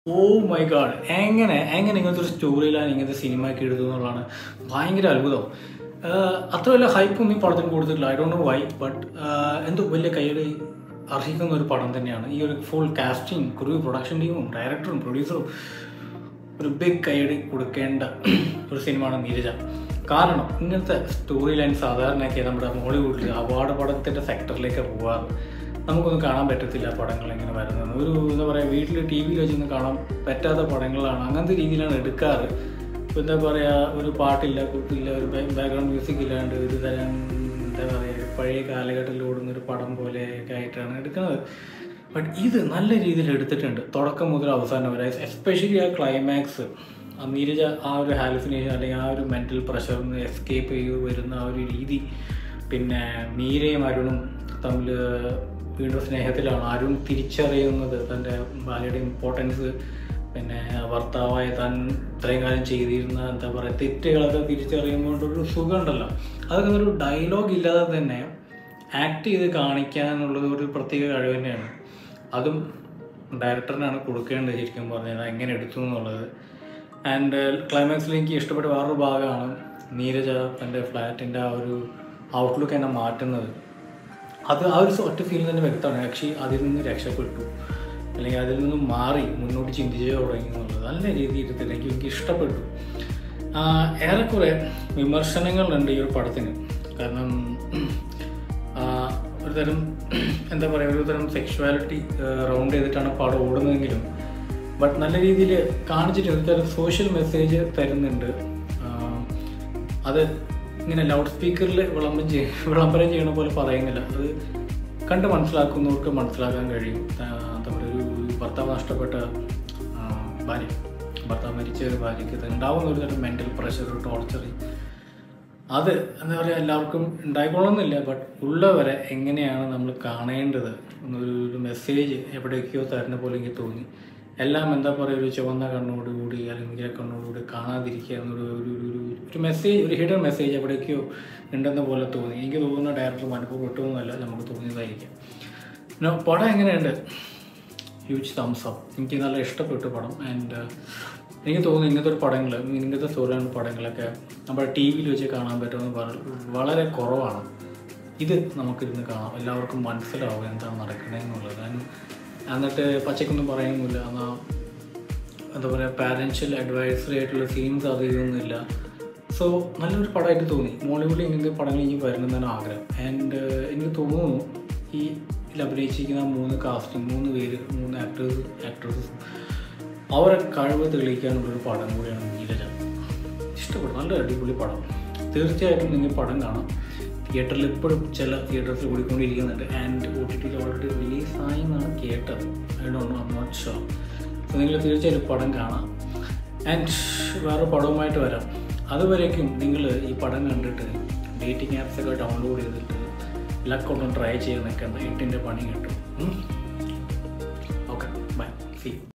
oh my God എങ്ങനെ എങ്ങനെ ഇങ്ങനത്തെ ഒരു സ്റ്റോറി ലൈൻ ഇങ്ങനത്തെ സിനിമയൊക്കെ എഴുതുക എന്നുള്ളതാണ് ഭയങ്കര അത്ഭുതം ആഹ് അത്ര വലിയ ഹൈപ്പൊന്നും ഈ പടത്തിന് കൊടുത്തിട്ടില്ല I don't know why but എന്തോ വലിയ കൈയുടെ അർഹിക്കുന്ന ഒരു പടം തന്നെയാണ് ഈ ഒരു ഫുൾ കാസ്റ്റിംഗ് ക്രൂ പ്രൊഡക്ഷൻ ടീമും ഡയറക്ടറും പ്രൊഡ്യൂസറും ഒരു ബിഗ് കൈയടി കൊടുക്കേണ്ട ഒരു സിനിമയാണ് നീരജ കാരണം ഇങ്ങനത്തെ സ്റ്റോറി ലൈൻ സാധാരണയൊക്കെ നമ്മുടെ മോളിവുഡിൽ അവാർഡ് പടത്തിൻ്റെ സെക്ടറിലേക്ക് പോകാറ് നമുക്കൊന്നും കാണാൻ പറ്റത്തില്ല പടങ്ങൾ ഇങ്ങനെ വരുന്നത് ഒരു എന്താ പറയുക വീട്ടിൽ ടി വിയിൽ വെച്ചൊന്നും കാണാൻ പറ്റാത്ത പടങ്ങളാണ് അങ്ങനത്തെ രീതിയിലാണ് എടുക്കാറ് ഇപ്പം എന്താ പറയുക ഒരു പാട്ടില്ല കൂട്ടില്ല ഒരു ബാക്ക്ഗ്രൗണ്ട് മ്യൂസിക് ഇല്ലാണ്ട് ഒരു തരം എന്താ പറയുക പഴയ കാലഘട്ടത്തിൽ ഓടുന്ന ഒരു പടം പോലെയൊക്കെ ആയിട്ടാണ് എടുക്കുന്നത് ബട്ട് ഇത് നല്ല രീതിയിൽ എടുത്തിട്ടുണ്ട് തുടക്കം മുതൽ അവസാനം വരെ എസ്പെഷ്യലി ആ ക്ലൈമാക്സ് ആ നീരജ ആ ഒരു ഹാലുസിനേഷൻ അല്ലെങ്കിൽ ആ ഒരു മെൻ്റൽ പ്രഷറിൽ നിന്ന് എസ്കേപ്പ് ചെയ്ത് വരുന്ന ആ ഒരു രീതി പിന്നെ മീരയും അരുണും തമ്മിൽ വീണ്ടും സ്നേഹത്തിലാണ് അരുൺ തിരിച്ചറിയുന്നത് തൻ്റെ ഭാര്യയുടെ ഇമ്പോർട്ടൻസ് പിന്നെ ഭർത്താവായ താൻ ഇത്രയും കാലം ചെയ്തിരുന്ന എന്താ പറയുക തെറ്റുകളൊക്കെ തിരിച്ചറിയുമ്പോൾ ഒരു സുഖമുണ്ടല്ലോ അതൊക്കെ ഒരു ഡയലോഗ് ഇല്ലാതെ തന്നെ ആക്ട് ചെയ്ത് കാണിക്കാനുള്ളത് ഒരു പ്രത്യേക കഴിവ് തന്നെയാണ് അതും ഡയറക്ടറിനാണ് കൊടുക്കേണ്ടത് ശരിക്കും പറഞ്ഞാൽ എങ്ങനെ എടുത്തു എന്നുള്ളത് ആൻഡ് ക്ലൈമാക്സിൽ എനിക്ക് ഇഷ്ടപ്പെട്ട വേറൊരു ഭാഗമാണ് നീരജ തൻ്റെ ഫ്ലാറ്റിൻ്റെ ആ ഒരു ഔട്ട്ലുക്ക് എന്നെ മാറ്റുന്നത് അത് ആ ഒരു ഒറ്റ ഫീൽ തന്നെ വ്യക്തമാണ് പക്ഷേ അതിൽ നിന്ന് രക്ഷപ്പെട്ടു അല്ലെങ്കിൽ അതിൽ നിന്നും മാറി മുന്നോട്ട് ചിന്തിച്ചു തുടങ്ങി എന്നുള്ളത് നല്ല രീതിയിൽ തന്നെ എനിക്ക് എനിക്ക് ഇഷ്ടപ്പെട്ടു ആ, ഏറെക്കുറെ വിമർശനങ്ങളുണ്ട് ഈ ഒരു പടത്തിന് കാരണം ആ, ഒരു തരം എന്താ പറയുക ഒരു തരം സെക്ഷുവാലിറ്റി റൗണ്ട് ചെയ്തിട്ടാണ് പടം ഓടുന്നതെങ്കിലും ബട്ട് നല്ല രീതിയിൽ കാണിച്ചിട്ട് ഒരു തരം സോഷ്യൽ മെസ്സേജ് തരുന്നുണ്ട് ആ, അത് ഇങ്ങനെ ലൗഡ് സ്പീക്കറിൽ വിളംബരം ചെയ്യ വിളംബരം ചെയ്യണ പോലെ പറയുന്നില്ല അത് കണ്ട് മനസ്സിലാക്കുന്നവർക്ക് മനസ്സിലാക്കാൻ കഴിയും ആ, നമ്മുടെ ഒരു ഭർത്താവ് നഷ്ടപ്പെട്ട ആ, ഭാര്യ ഭർത്താവ് മരിച്ച ഒരു ഭാര്യയ്ക്ക് ഇത് ഉണ്ടാവുന്ന ഒരു തരം മെൻ്റൽ പ്രഷർ ടോർച്ചർ അത് എന്താ പറയുക എല്ലാവർക്കും ഉണ്ടായിക്കൊള്ളുന്നില്ല ബട്ട് ഉള്ളവരെ എങ്ങനെയാണ് നമ്മൾ കാണേണ്ടത് എന്നൊരു ഒരു മെസ്സേജ് എവിടേക്കോ തരുന്ന പോലെ എനിക്ക് തോന്നി എല്ലാം എന്താ പറയുക ഒരു ചുവന്ന കണ്ണോടുകൂടി അല്ലെങ്കിൽ നീല കണ്ണോടുകൂടി കാണാതിരിക്കുക എന്നൊരു ഒരു ഒരു ഒരു ഒരു മെസ്സേജ് ഒരു ഹിഡൻ മെസ്സേജ് എവിടേക്കോ ഉണ്ടെന്ന പോലെ തോന്നി എനിക്ക് തോന്നുന്ന ഡയറക്ടർ മനഃപൂർവ്വം എന്നല്ല നമുക്ക് തോന്നിയതായിരിക്കും പിന്നെ പടം എങ്ങനെയുണ്ട് ഹ്യൂജ് തംസ് അപ്പ് എനിക്ക് നല്ല ഇഷ്ടപ്പെട്ടു പടം ആൻഡ് എനിക്ക് തോന്നുന്നു ഇങ്ങനത്തെ ഒരു പടങ്ങൾ ഇങ്ങനത്തെ സ്റ്റോറിയാണ് പടങ്ങളൊക്കെ നമ്മുടെ ടി വിയിൽ വെച്ച് കാണാൻ പറ്റുമെന്ന് പറ വളരെ കുറവാണ് ഇത് നമുക്കിരുന്ന് കാണാം എല്ലാവർക്കും മനസ്സിലാവും എന്താണ് നടക്കണതെന്നുള്ളത് കാരണം എന്നിട്ട് പച്ചക്കൊന്നും പറയുന്നില്ല എന്നാൽ എന്താ പറയുക പാരൻഷ്യൽ അഡ്വൈസറി ആയിട്ടുള്ള സീൻസ് അത് ഇതൊന്നുമില്ല സോ നല്ലൊരു പടമായിട്ട് തോന്നി മോളിവുഡിൽ ഇങ്ങനത്തെ പടങ്ങൾ എനിക്ക് വരണമെന്നാണ് ആഗ്രഹം ആൻഡ് എനിക്ക് തോന്നുന്നു ഈ ഇതിൽ അഭിനയിച്ചിരിക്കുന്ന മൂന്ന് കാസ്റ്റിംഗ് മൂന്ന് പേര് മൂന്ന് ആക്ടേഴ്സ് ആക്ട്രസസ് അവരെ കഴിവ് തെളിയിക്കാനുള്ളൊരു പടം കൂടിയാണ് നീരജ ഇഷ്ടപ്പെടും നല്ല അടിപൊളി പടം തീർച്ചയായിട്ടും നിങ്ങൾ പടം കാണാം തിയേറ്ററിൽ ഇപ്പോഴും ചില തിയേറ്റേഴ്സിൽ ഓടിക്കൊണ്ടിരിക്കുന്നുണ്ട് ആൻഡ് ഒ ടി ടിയിൽ ഓൾറെഡി റിലീസായി എന്നാണ് കേട്ടത് I don't know not sure so നിങ്ങൾ തീർച്ചയായിട്ടും പടം കാണാം ആൻഡ് വേറെ പടവുമായിട്ട് വരാം അതുവരേക്കും നിങ്ങൾ ഈ പടം കണ്ടിട്ട് ഡേറ്റിംഗ് ആപ്സ് ഒക്കെ ഡൗൺലോഡ് ചെയ്തിട്ട് ലക്കൊന്നും ട്രൈ ചെയ്ത് നിൽക്കേണ്ട എട്ടിൻ്റെ പണി കിട്ടും ഓക്കെ ബൈ സി